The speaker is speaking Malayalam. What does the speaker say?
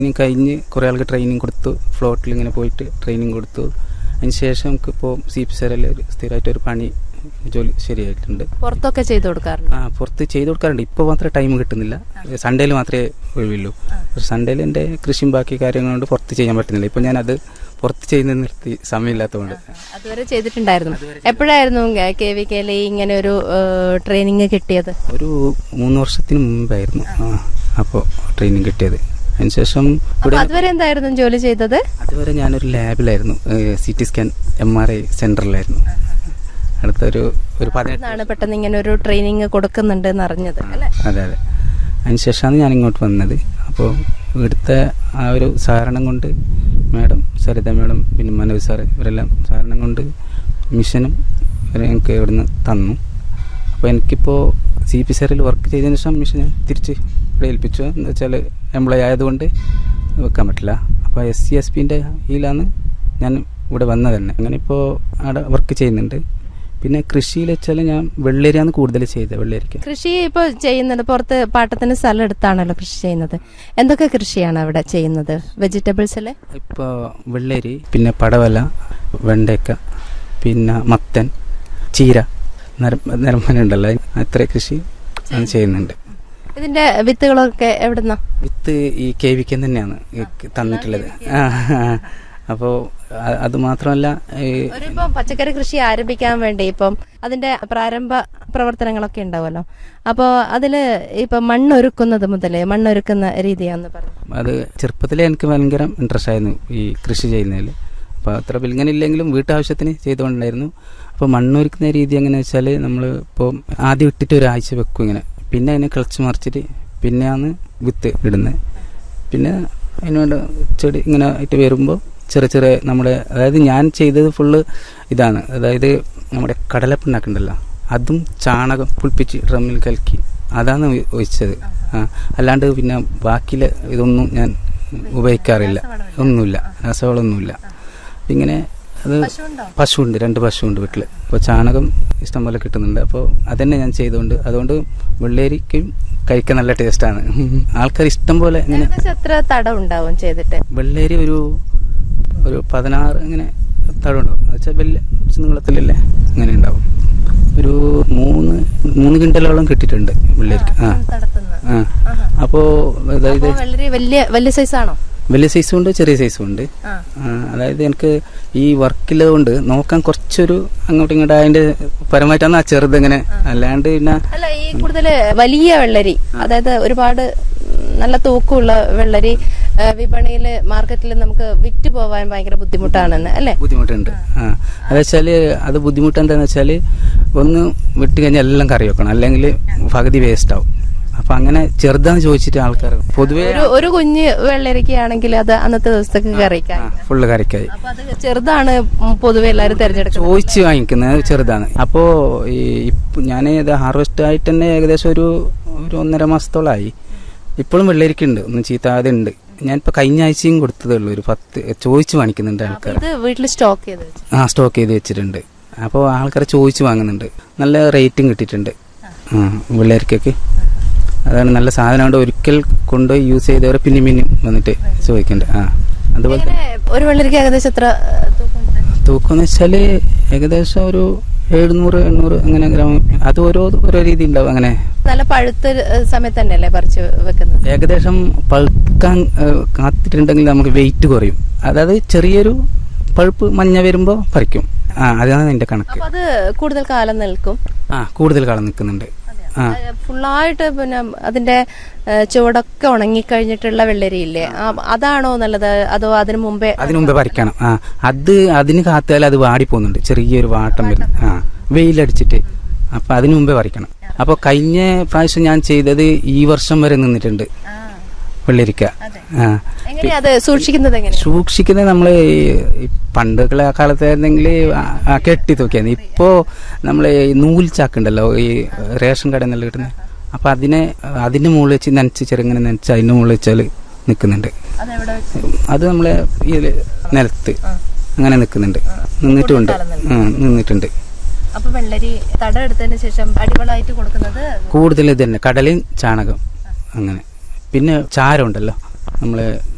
ഇനി കഴിഞ്ഞ് കുറേ ആൾക്ക് ട്രെയിനിങ് കൊടുത്തു ഫ്ലോട്ടിൽ ഇങ്ങനെ പോയിട്ട് ട്രെയിനിങ് കൊടുത്തു അതിന് ശേഷം നമുക്കിപ്പോൾ സി പി സാറിൽ ഒരു സ്ഥിരമായിട്ട് ഒരു പണി ജോലി ശരിയായിട്ടുണ്ട് പുറത്തൊക്കെ ചെയ്തു കൊടുക്കാറുണ്ട് ആ പുറത്ത് ചെയ്ത് കൊടുക്കാറുണ്ട് ഇപ്പോൾ മാത്രമേ ടൈം കിട്ടുന്നില്ല സൺഡേയിൽ മാത്രമേ ഒഴിവുള്ളൂ സൺഡേയിൽ എൻ്റെ കൃഷിയും ബാക്കി കാര്യങ്ങളുകൊണ്ട് പുറത്ത് ചെയ്യാൻ പറ്റുന്നില്ല ഇപ്പോൾ ഞാനത് പുറത്ത് ചെയ്യുന്നത് നിർത്തി സമയമില്ലാത്തതുകൊണ്ട് അതുവരെ ചെയ്തിട്ടുണ്ടായിരുന്നു എപ്പോഴായിരുന്നു കെ വി കെയിൽ ഇങ്ങനെ ഒരു ട്രെയിനിങ് കിട്ടിയത് ഒരു മൂന്ന് വർഷത്തിന് മുമ്പായിരുന്നു അപ്പോൾ ട്രെയിനിങ് കിട്ടിയത് അതിനുശേഷം അപ്പൊ ഇവിടെ അതുവരെ എന്തായിരുന്നു ജോലി ചെയ്തത് അതുവരെ ഞാനൊരു ലാബിലായിരുന്നു C T scan M R I സെൻറ്ററിലായിരുന്നു അടുത്തൊരു ഒരു പതിനെട്ട് എന്നാണ് പെട്ടെന്ന് ഇങ്ങനെ ഒരു ട്രെയിനിങ് കൊടുക്കുന്നുണ്ട് എന്ന് അറിഞ്ഞത് അല്ലെ അതെ അതെ അതിനുശേഷമാണ് ഞാൻ ഇങ്ങോട്ട് വന്നത് അപ്പോൾ ഇവിടുത്തെ ആ ഒരു സഹകരണം കൊണ്ട് മാഡം സരിത മാഡം പിന്നെ മനോജ് സാറ് ഇവരെല്ലാം സഹകരണം കൊണ്ട് മിഷനും ഇവരെ എനിക്ക് ഇവിടുന്ന് തന്നു അപ്പോൾ എനിക്കിപ്പോൾ സി പി സാറിൽ വർക്ക് ചെയ്തതിന് ശേഷം മിഷൻ ഞാൻ തിരിച്ച് ഇവിടെ ഏൽപ്പിച്ചു എന്ന് വെച്ചാൽ എംപ്ലോയി ആയതുകൊണ്ട് വെക്കാൻ പറ്റില്ല അപ്പോൾ എസ് സി എസ് പിൻ്റെ കീഴിലാണ് ഞാൻ ഇവിടെ വന്നത് തന്നെ അങ്ങനെ ഇപ്പോൾ അവിടെ വർക്ക് ചെയ്യുന്നുണ്ട് പിന്നെ കൃഷിയിൽ വെച്ചാൽ ഞാൻ വെള്ളരിയാണ് കൂടുതൽ ചെയ്തത് വെള്ളരിക്ക കൃഷി ഇപ്പോൾ ചെയ്യുന്നത് പുറത്ത് പാട്ടത്തിന് സ്ഥലം എടുത്താണല്ലോ കൃഷി ചെയ്യുന്നത് എന്തൊക്കെ കൃഷിയാണ് അവിടെ ചെയ്യുന്നത് വെജിറ്റബിൾസില് ഇപ്പോൾ വെള്ളരി പിന്നെ പടവല വെണ്ടയ്ക്ക പിന്നെ മത്തൻ ചീര നിരമ്പനുണ്ടല്ലോ അത്ര കൃഷി ഞാൻ ചെയ്യുന്നുണ്ട് ഇതിന്റെ വിത്തുകളൊക്കെ എവിടുന്ന വിത്ത് ഈ കെ വിക്ക് തന്നെയാണ് ഈ തന്നിട്ടുള്ളത് ആ അപ്പോൾ അത് മാത്രമല്ല ഈ ഒരിപ്പം പച്ചക്കറി കൃഷി ആരംഭിക്കാൻ വേണ്ടി ഇപ്പം അതിന്റെ പ്രാരംഭ പ്രവർത്തനങ്ങളൊക്കെ ഉണ്ടാവുമല്ലോ അപ്പോൾ അതില് ഇപ്പം മണ്ണൊരുക്കുന്നത് മുതൽ മണ്ണൊരുക്കുന്ന രീതിയാന്ന് പറഞ്ഞു അത് ചെറുപ്പത്തിലേ എനിക്ക് ഭയങ്കര ഇൻട്രസ്റ്റ് ആയിരുന്നു ഈ കൃഷി ചെയ്യുന്നതിൽ അപ്പോൾ അത്ര വിൽങ്ങനില്ലെങ്കിലും വീട്ടാവശ്യത്തിന് ചെയ്തുകൊണ്ടായിരുന്നു അപ്പോൾ മണ്ണൊരുക്കുന്ന രീതി എങ്ങനെയാ വെച്ചാൽ നമ്മൾ ഇപ്പോൾ ആദ്യം ഇട്ടിട്ട് ഒരാഴ്ച വെക്കും ഇങ്ങനെ പിന്നെ അതിനെ കിളച്ച് മറിച്ചിട്ട് പിന്നെയാണ് വിത്ത് ഇടുന്നത് പിന്നെ അതിനോട് ചെടി ഇങ്ങനെ ആയിട്ട് വരുമ്പോൾ ചെറിയ ചെറിയ നമ്മുടെ അതായത് ഞാൻ ചെയ്തത് ഫുള്ള് ഇതാണ് അതായത് നമ്മുടെ കടലപ്പിണ്ണാക്കുണ്ടല്ലോ അതും ചാണകം പുളിപ്പിച്ച് ഡ്രമ്മിൽ കലക്കി അതാണ് ഒഴി- ഒഴിച്ചത് ആ അല്ലാണ്ട് പിന്നെ ബാക്കിയിലെ ഇതൊന്നും ഞാൻ ഉപയോഗിക്കാറില്ല ഒന്നുമില്ല രാസവളമൊന്നുമില്ല ഇങ്ങനെ അത് പശുവുണ്ട് രണ്ട് പശുവുണ്ട് വീട്ടിൽ അപ്പോൾ ചാണകം ഇഷ്ടം പോലെ കിട്ടുന്നുണ്ട് അപ്പോൾ അതന്നെ ഞാൻ ചെയ്തുകൊണ്ട് അതുകൊണ്ട് വെള്ളേരിക്കും കഴിക്കാൻ നല്ല ടേസ്റ്റാണ് ആൾക്കാർ ഇഷ്ടം പോലെ ഇങ്ങനെ ഏകദേശം എത്ര തടം ഉണ്ടാവും ചെയ്തിട്ട് വെള്ളേരി ഒരു ഒരു പതിനാറ് ഇങ്ങനെ തടമുണ്ടാവും എന്ന് വെച്ചാൽ വലിയ കുറച്ച് നീളത്തിലല്ലേ അങ്ങനെ ഉണ്ടാവും ഒരു മൂന്ന് മൂന്ന് കിണ്ടലോളം കിട്ടിയിട്ടുണ്ട് വെള്ളേരിക്ക് ആ ആ അപ്പോൾ അതായത് അപ്പൊ വളരെ വലിയ വലിയ സൈസ് ആണോ വലിയ സൈസും ഉണ്ട് ചെറിയ സൈസും ഉണ്ട് ആ. ആ, അതായത് എനിക്ക് ഈ വർക്കില്ലതുകൊണ്ട് നോക്കാൻ കുറച്ചൊരു അങ്ങോട്ടും ഇങ്ങോട്ടും അതിന്റെ പരമായിട്ടാണ് ആ ചെറുത് ഇങ്ങനെ അല്ലാണ്ട് പിന്നെ അല്ല ഈ കൂടുതൽ വലിയ വെള്ളരി അതായത് ഒരുപാട് ഉം, നല്ല തൂക്കമുള്ള വെള്ളരി വിപണിയിൽ മാർക്കറ്റിൽ നമുക്ക് വിറ്റ് പോവാൻ ഭയങ്കര ബുദ്ധിമുട്ടാണെന്ന് അല്ലേ ബുദ്ധിമുട്ടുണ്ട് ആ അത് വെച്ചാല് അത് ബുദ്ധിമുട്ട് എന്താന്ന് വെച്ചാല് ഒന്ന് വിട്ട് കഴിഞ്ഞാൽ എല്ലാം കറി വെക്കണം അല്ലെങ്കിൽ പകുതി വേസ്റ്റ് ആവും അപ്പൊ അങ്ങനെ ചെറുതാന്ന് ചോദിച്ചിട്ട് ആൾക്കാർ പൊതുവേ ഒരു ഒരു കുഞ്ഞ് വെള്ളരിക്കയാണെങ്കിൽ അത് അന്നത്തെ ദിവസത്തേക്ക് കറിക്കാം ഫുള്ള് കറിക്കായി അപ്പൊ അത് ചെറുതാണ് പൊതുവെ എല്ലാവരും തിരഞ്ഞെടുക്കുന്നത് ചോദിച്ച് വാങ്ങിക്കുന്നത് ചെറുതാണ് അപ്പോ ഈ ഇപ്പ ഞാൻ ഇത് ഹാർവെസ്റ്റ് ആയിട്ട് തന്നെ ഏകദേശം ഒരു ഒരു ഒന്നര മാസത്തോളമായി ഇപ്പോഴും വെള്ളരിക്കുണ്ട് ഒന്നും ചീത്താതെ ഉണ്ട് ഞാനിപ്പോ കഴിഞ്ഞ ആഴ്ചയും കൊടുത്തതേ ഉള്ളൂ ഒരു പത്ത് ചോദിച്ച് വാങ്ങിക്കുന്നുണ്ട് ആൾക്കാർ ഇത് വീട്ടിൽ സ്റ്റോക്ക് ചെയ്ത് വെച്ചു ആ സ്റ്റോക്ക് ചെയ്ത് വെച്ചിട്ടുണ്ട് അപ്പോൾ ആൾക്കാരെ ചോദിച്ച് വാങ്ങുന്നുണ്ട് നല്ല റേറ്റും കിട്ടിയിട്ടുണ്ട് ആ വെള്ളരിക്കൊക്കെ അതാണ് നല്ല സാധനം കൊണ്ട് ഒരിക്കൽ കൊണ്ടുപോയി യൂസ് ചെയ്തവരെ പിന്നെയും പിന്നെയും വന്നിട്ട് ചോദിക്കുന്നുണ്ട് ആ അതുപോലെ ഇങ്ങനെ ഒരു വെള്ളരിക്ക ഏകദേശം എത്ര ഏഹ്, തൂക്കമുണ്ട് തൂക്കം എന്ന് വെച്ചാൽ ഏകദേശം ഒരു എഴുന്നൂറ് എണ്ണൂറ് അങ്ങനെ ഗ്രാം അത് ഓരോ ഓരോ രീതി ഉണ്ടാവും അങ്ങനെ നല്ല പഴുത്ത ഏഹ്, സമയത്ത് തന്നെയല്ലേ പറിച്ച് വെക്കുന്നത് ഏകദേശം പഴുക്കാൻ ഏഹ്, കാത്തിട്ടുണ്ടെങ്കിൽ നമുക്ക് വെയിറ്റ് കുറയും അതായത് ചെറിയൊരു പഴുപ്പ് മഞ്ഞ വരുമ്പോൾ പറിക്കും ആ അതാണ് എൻ്റെ കണക്ക് അപ്പൊ അത് കൂടുതൽ കാലം നിൽക്കും ആ കൂടുതൽ കാലം നിൽക്കുന്നുണ്ട് ആ ഏഹ്, ഫുള്ളായിട്ട് പിന്നെ അതിന്റെ ഏഹ്, ചുവടൊക്കെ ഉണങ്ങിക്കഴിഞ്ഞിട്ടുള്ള വെള്ളരിയില്ലേ ആ, അതാണോ നല്ലത് അതോ അതിനു മുമ്പേ അതിനു മുമ്പേ പറിക്കണം ആ അത് അതിന് കാത്താൽ അത് വാടിപ്പോകുന്നുണ്ട് ചെറിയൊരു വാട്ടം വരുന്നു ആ വെയിലടിച്ചിട്ട് അപ്പൊ അതിനു മുമ്പേ പറിക്കണം അപ്പൊ കഴിഞ്ഞ പ്രാവശ്യം ഞാൻ ചെയ്തത് ഈ വർഷം വരെ നിന്നിട്ടുണ്ട് വെള്ളരിക്ക ആ എങ്ങനെയാ അത് സൂക്ഷിക്കുന്നത് എങ്ങനെ സൂക്ഷിക്കുന്നത് നമ്മള് ഈ പണ്ടുള്ള കാലത്തായിരുന്നെങ്കിൽ കെട്ടി തൂക്കിയാണ് ഇപ്പോ നമ്മള് ഈ നൂൽ ചാക്കുണ്ടല്ലോ ഈ റേഷൻ കടയിൽ നിന്നെല്ലാം കിട്ടുന്നത് അപ്പൊ അതിനെ അതിന്റെ മുകളിൽ വെച്ച് നനച്ച് ചെറുങ്ങനെ നനച്ച് അതിന്റെ മുകളിൽ വെച്ചാൽ നിൽക്കുന്നുണ്ട് അതെവിടെ അത് നമ്മളെ ഈ നിലത്ത് അങ്ങനെ നിൽക്കുന്നുണ്ട് നിന്നിട്ടുമുണ്ട് ആ നിന്നിട്ടുണ്ട് അപ്പൊ വെള്ളരി തട എടുത്തതിന് ശേഷം അടിവളമായിട്ട് കൊടുക്കുന്നത് കൂടുതൽ ഇത് തന്നെ കടലും ചാണകം അങ്ങനെ പിന്നെ ചാരം ഉണ്ടല്ലോ നമ്മള്